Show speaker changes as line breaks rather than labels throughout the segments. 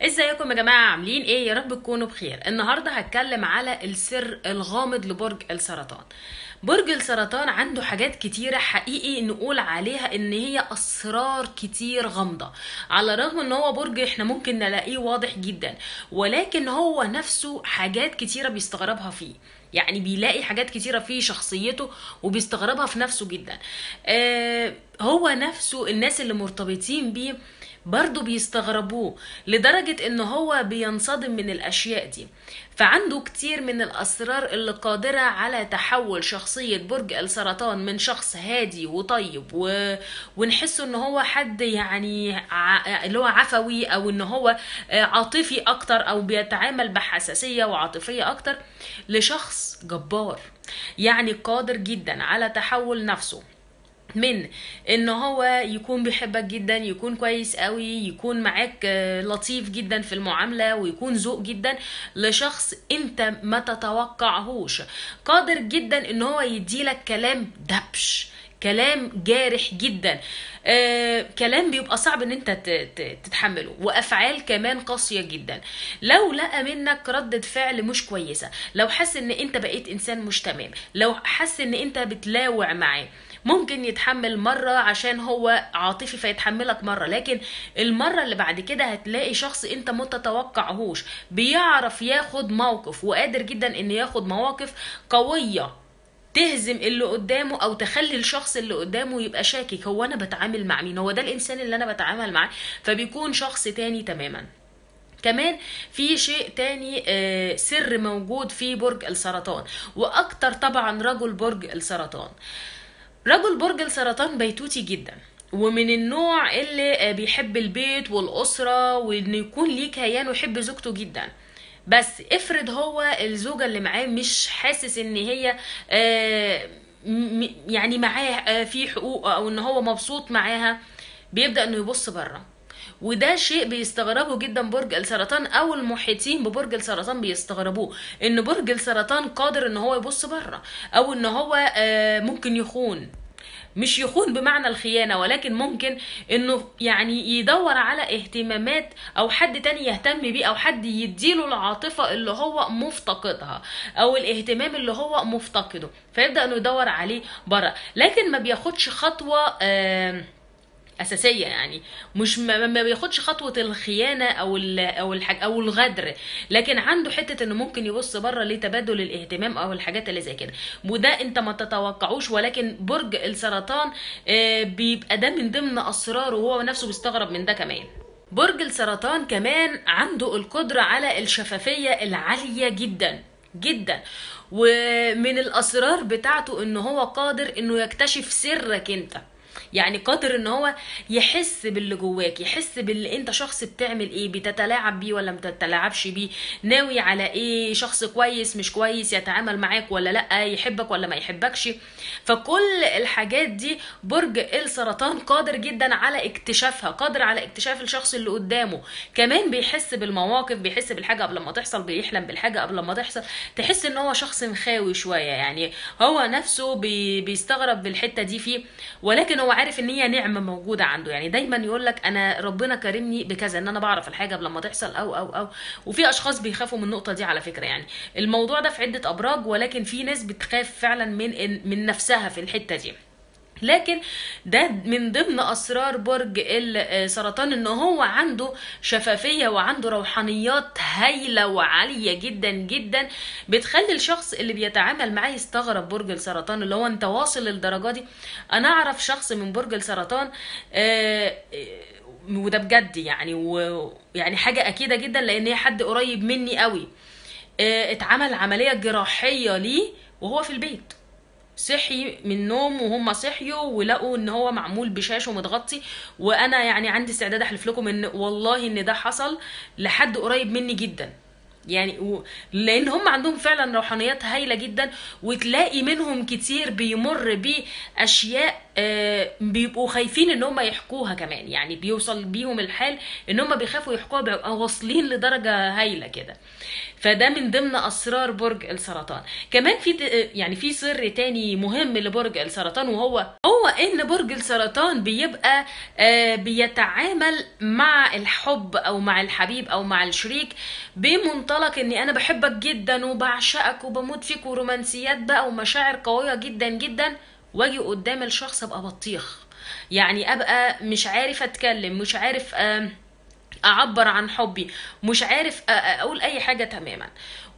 ازيكم يا جماعة عاملين ايه يا رب تكونوا بخير النهاردة هتكلم على السر الغامض لبرج السرطان برج السرطان عنده حاجات كتيرة حقيقي نقول عليها ان هي اسرار كتير غامضة على الرغم ان هو برج احنا ممكن نلاقيه واضح جدا ولكن هو نفسه حاجات كتيرة بيستغربها فيه يعني بيلاقي حاجات كتيرة في شخصيته وبيستغربها في نفسه جدا آه هو نفسه الناس اللي مرتبطين بيه برضه بيستغربوه لدرجة ان هو بينصدم من الاشياء دي فعنده كتير من الاسرار اللي قادرة على تحول شخصية برج السرطان من شخص هادي وطيب و... ونحسه ان هو حد يعني ع... اللي هو عفوي او ان هو عاطفي اكتر او بيتعامل بحساسية وعاطفية اكتر لشخص جبار يعني قادر جدا على تحول نفسه من ان هو يكون بيحبك جدا يكون كويس قوي يكون معاك لطيف جدا في المعامله ويكون ذوق جدا لشخص انت ما تتوقعهوش قادر جدا ان هو يديلك كلام دبش كلام جارح جدا آه، كلام بيبقى صعب ان انت تتحمله وافعال كمان قاسيه جدا لو لقى منك ردة فعل مش كويسه لو حس ان انت بقيت انسان مش تمام لو حس ان انت بتلاوع معاه ممكن يتحمل مرة عشان هو عاطفي فيتحملك مرة لكن المرة اللي بعد كده هتلاقي شخص انت متتوقعهوش بيعرف ياخد موقف وقادر جدا ان ياخد مواقف قوية تهزم اللي قدامه او تخلي الشخص اللي قدامه يبقى شاكك هو انا بتعامل مع مين هو ده الانسان اللي انا بتعامل معاه فبيكون شخص تاني تماما كمان في شيء تاني آه سر موجود في برج السرطان واكتر طبعا رجل برج السرطان رجل برج السرطان بيتوتي جدا ومن النوع اللي بيحب البيت والأسرة وإن يكون ليه كيان ويحب زوجته جدا بس افرض هو الزوجة اللي معاه مش حاسس ان هي آه يعني معاه في حقوق او ان هو مبسوط معاها بيبدأ انه يبص بره وده شيء بيستغربه جدا برج السرطان او المحيطين ببرج السرطان بيستغربوه ان برج السرطان قادر ان هو يبص بره او ان هو ممكن يخون مش يخون بمعنى الخيانة ولكن ممكن انه يعني يدور على اهتمامات او حد تاني يهتم بيه او حد يديله العاطفة اللي هو مفتقدها او الاهتمام اللي هو مفتقده فيبدأ انه يدور عليه بره لكن ما بياخدش خطوة آه اساسيه يعني مش ما بياخدش خطوه الخيانه او او الحاج او الغدر لكن عنده حته انه ممكن يبص بره لتبادل الاهتمام او الحاجات اللي زي كده وده انت ما تتوقعوش ولكن برج السرطان بيبقى ده من ضمن اسراره وهو نفسه بيستغرب من ده كمان برج السرطان كمان عنده القدره على الشفافيه العاليه جدا جدا ومن الاسرار بتاعته ان هو قادر انه يكتشف سرك انت يعني قادر ان هو يحس باللي جواك يحس باللي انت شخص بتعمل ايه بتتلاعب بيه ولا ما بتتلاعبش بيه ناوي على ايه شخص كويس مش كويس يتعامل معاك ولا لا يحبك ولا ما يحبكش فكل الحاجات دي برج السرطان قادر جدا على اكتشافها قادر على اكتشاف الشخص اللي قدامه كمان بيحس بالمواقف بيحس بالحاجه قبل ما تحصل بيحلم بالحاجه قبل ما تحصل تحس ان هو شخص مخاوي شويه يعني هو نفسه بي بيستغرب بالحته دي فيه ولكن هو عارف ان هي نعمه موجوده عنده يعني دايما يقول لك انا ربنا كرمني بكذا ان انا بعرف الحاجه قبل ما تحصل او او او وفي اشخاص بيخافوا من النقطه دي على فكره يعني الموضوع ده في عده ابراج ولكن في ناس بتخاف فعلا من من نفسها في الحته دي لكن ده من ضمن اسرار برج السرطان ان هو عنده شفافيه وعنده روحانيات هايله وعاليه جدا جدا بتخلي الشخص اللي بيتعامل معاه يستغرب برج السرطان اللي هو انت واصل للدرجه دي انا اعرف شخص من برج السرطان آه وده بجد يعني ويعني حاجه اكيده جدا لان هي حد قريب مني قوي آه اتعمل عمليه جراحيه ليه وهو في البيت صحي من النوم وهم صحيوا ولقوا ان هو معمول بشاش ومتغطي وانا يعني عندي استعداد احلف لكم ان والله ان ده حصل لحد قريب مني جدا يعني و... لان هم عندهم فعلا روحانيات هايله جدا وتلاقي منهم كتير بيمر باشياء آه، بيبقوا خايفين ان هم يحكوها كمان يعني بيوصل بيهم الحال ان هم بيخافوا يحكوها بيبقوا واصلين لدرجه هايله كده فده من ضمن اسرار برج السرطان كمان في يعني في سر تاني مهم لبرج السرطان وهو هو ان برج السرطان بيبقى آه، بيتعامل مع الحب او مع الحبيب او مع الشريك بمنطلق اني انا بحبك جدا وبعشقك وبموت فيك ورومانسيات بقى ومشاعر قويه جدا جدا واجي قدام الشخص ابقى بطيخ يعني ابقى مش عارف اتكلم مش عارف آم، اعبر عن حبي مش عارف أ- أ- اقول اي حاجه تماما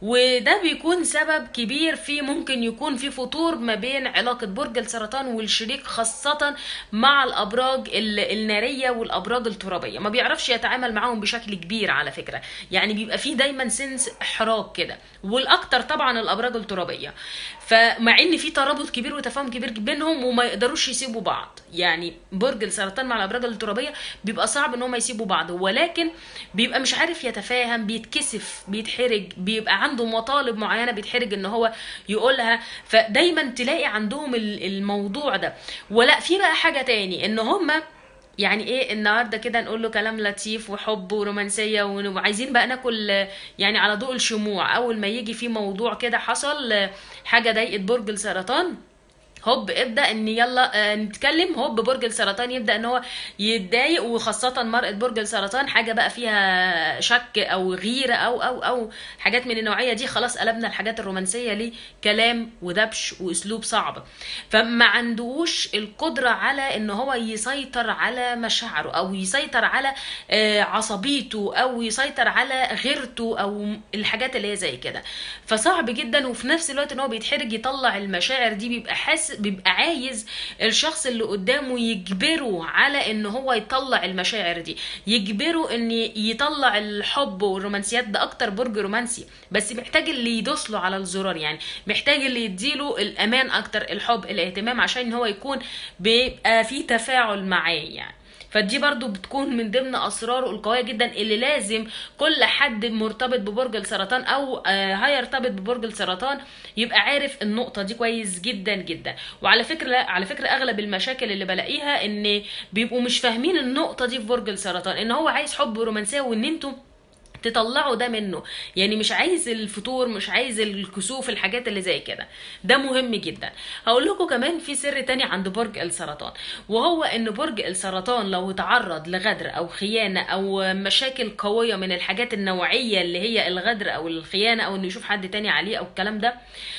وده بيكون سبب كبير في ممكن يكون في فتور ما بين علاقة برج السرطان والشريك خاصة مع الأبراج ال- النارية والأبراج الترابية ما بيعرفش يتعامل معاهم بشكل كبير على فكرة يعني بيبقى فيه دايما سنس إحراج كده والأكتر طبعا الأبراج الترابية فمع ان في ترابط كبير وتفاهم كبير بينهم وما يقدروش يسيبوا بعض يعني برج السرطان مع الابراج الترابيه بيبقى صعب ان هم يسيبوا بعض ولكن بيبقى مش عارف يتفاهم بيتكسف بيتحرج بيبقى عنده مطالب معينه بيتحرج ان هو يقولها فدايما تلاقي عندهم ال- الموضوع ده ولا في بقى حاجه تاني ان هم يعني ايه النهارده كده نقول له كلام لطيف وحب ورومانسيه ون- وعايزين بقى ناكل آه، يعني على ضوء الشموع اول ما يجي في موضوع كده حصل آه، حاجه ضايقت برج السرطان هوب ابدا ان يلا آه، نتكلم هوب برج السرطان يبدا ان هو يتضايق وخاصه مرأة برج السرطان حاجه بقى فيها شك او غيره او او او حاجات من النوعيه دي خلاص قلبنا الحاجات الرومانسيه لكلام ودبش واسلوب صعب فما عندوش القدره على ان هو يسيطر على مشاعره او يسيطر على آه، عصبيته او يسيطر على غيرته او الحاجات اللي هي زي كده فصعب جدا وفي نفس الوقت ان هو بيتحرج يطلع المشاعر دي بيبقى حاسس بيبقى عايز الشخص اللي قدامه يجبره على ان هو يطلع المشاعر دي يجبره ان يطلع الحب والرومانسيات ده اكتر برج رومانسي بس محتاج اللي يدوس له على الزرار يعني محتاج اللي يديله الامان اكتر الحب الاهتمام عشان هو يكون بيبقى في تفاعل معاه يعني فدي برضو بتكون من ضمن اسراره القويه جدا اللي لازم كل حد مرتبط ببرج السرطان او آه، هيرتبط ببرج السرطان يبقى عارف النقطه دي كويس جدا جدا وعلى فكره على فكره اغلب المشاكل اللي بلاقيها ان بيبقوا مش فاهمين النقطه دي في برج السرطان ان هو عايز حب ورومانسيه وان انتوا تطلعوا ده منه يعني مش عايز الفتور مش عايز الكسوف الحاجات اللي زي كده ده مهم جدا هقول لكم كمان في سر تاني عند برج السرطان وهو ان برج السرطان لو تعرض لغدر او خيانة او مشاكل قوية من الحاجات النوعية اللي هي الغدر او الخيانة او انه يشوف حد تاني عليه او الكلام ده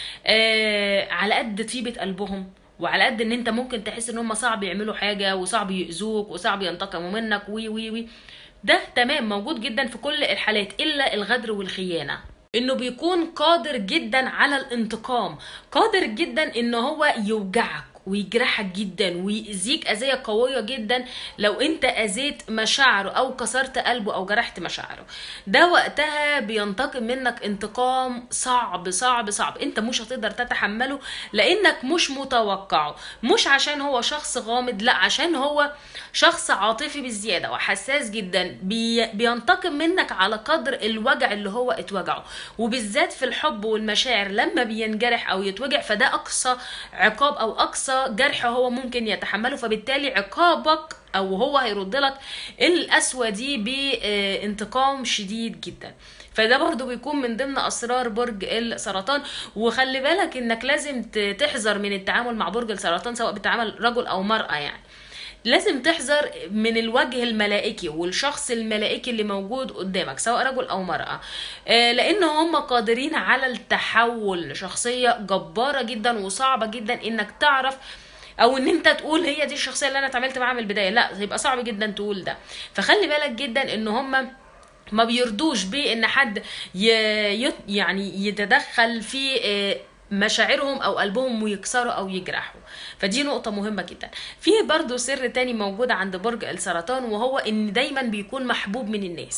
آه على قد طيبة قلبهم وعلى قد ان انت ممكن تحس ان هم صعب يعملوا حاجة وصعب يأذوك وصعب ينتقموا منك وي وي وي ده تمام موجود جدا في كل الحالات الا الغدر والخيانه انه بيكون قادر جدا على الانتقام قادر جدا ان هو يوجعك ويجرحك جدا ويأذيك أذية قوية جدا لو انت أذيت مشاعره أو كسرت قلبه أو جرحت مشاعره ده وقتها بينتقم منك انتقام صعب صعب صعب انت مش هتقدر تتحمله لأنك مش متوقعه مش عشان هو شخص غامض لا عشان هو شخص عاطفي بزيادة وحساس جدا بي بينتقم منك على قدر الوجع اللي هو اتوجعه وبالذات في الحب والمشاعر لما بينجرح أو يتوجع فده أقصى عقاب أو أقصى جرح هو ممكن يتحمله فبالتالي عقابك او هو هيرد لك القسوه دي بانتقام شديد جدا فده برضو بيكون من ضمن اسرار برج السرطان وخلي بالك انك لازم ت- تحذر من التعامل مع برج السرطان سواء بتعامل رجل او مرأة يعني لازم تحذر من الوجه الملائكي والشخص الملائكي اللي موجود قدامك سواء رجل او مرأة آه، لان هم قادرين على التحول لشخصية جبارة جدا وصعبة جدا انك تعرف او ان انت تقول هي دي الشخصيه اللي انا اتعاملت معاها من البدايه لا هيبقى صعب جدا تقول ده فخلي بالك جدا ان هم ما بيرضوش بان حد ي... يت- يعني يتدخل في آه، مشاعرهم او قلبهم ويكسروا او يجرحوا فدي نقطة مهمة جدا في برضو سر تاني موجود عند برج السرطان وهو ان دايما بيكون محبوب من الناس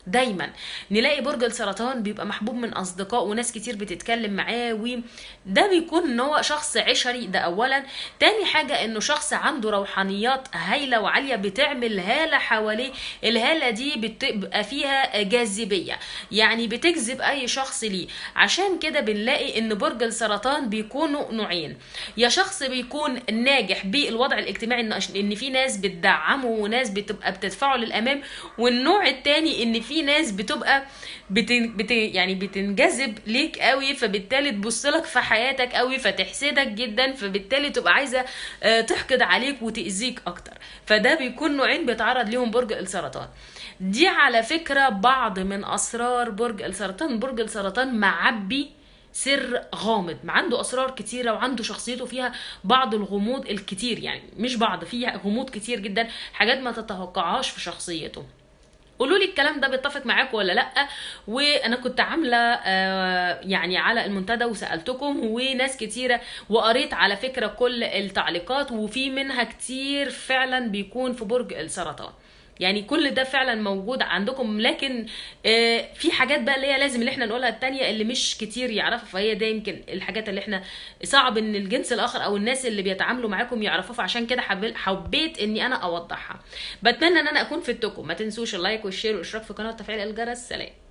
دايما نلاقي برج السرطان بيبقى محبوب من اصدقاء وناس كتير بتتكلم معاه وده بيكون ان هو شخص عشري ده اولا تاني حاجة انه شخص عنده روحانيات هايلة وعالية بتعمل هالة حواليه الهالة دي بتبقى فيها جاذبية يعني بتجذب اي شخص ليه عشان كده بنلاقي ان برج السرطان بيكونوا نوعين يا شخص بيكون ناجح بالوضع الاجتماعي ان إن في ناس بتدعمه وناس بتبقى بتدفعه للامام والنوع التاني ان في ناس بتبقى بتن بت يعني بتنجذب ليك قوي فبالتالي تبص لك في حياتك قوي فتحسدك جدا فبالتالي تبقى عايزه آه، تحقد عليك وتاذيك اكتر فده بيكون نوعين بيتعرض ليهم برج السرطان دي على فكره بعض من اسرار برج السرطان برج السرطان معبي سر غامض ما عنده اسرار كتيره وعنده شخصيته فيها بعض الغموض الكتير يعني مش بعض فيها غموض كتير جدا حاجات ما تتوقعهاش في شخصيته قولوا لي الكلام ده بيتفق معاكم ولا لا وانا كنت عامله آه، يعني على المنتدى وسالتكم وناس كتيره وقريت على فكره كل التعليقات وفي منها كتير فعلا بيكون في برج السرطان يعني كل ده فعلا موجود عندكم لكن آه، في حاجات بقى اللي هي لازم اللي احنا نقولها التانية اللي مش كتير يعرفها فهي ده يمكن الحاجات اللي احنا صعب ان الجنس الاخر او الناس اللي بيتعاملوا معاكم يعرفوها فعشان كده حب- حبيت اني انا اوضحها بتمنى ان انا اكون فدتكم ما تنسوش اللايك والشير والاشتراك في القناه وتفعيل الجرس سلام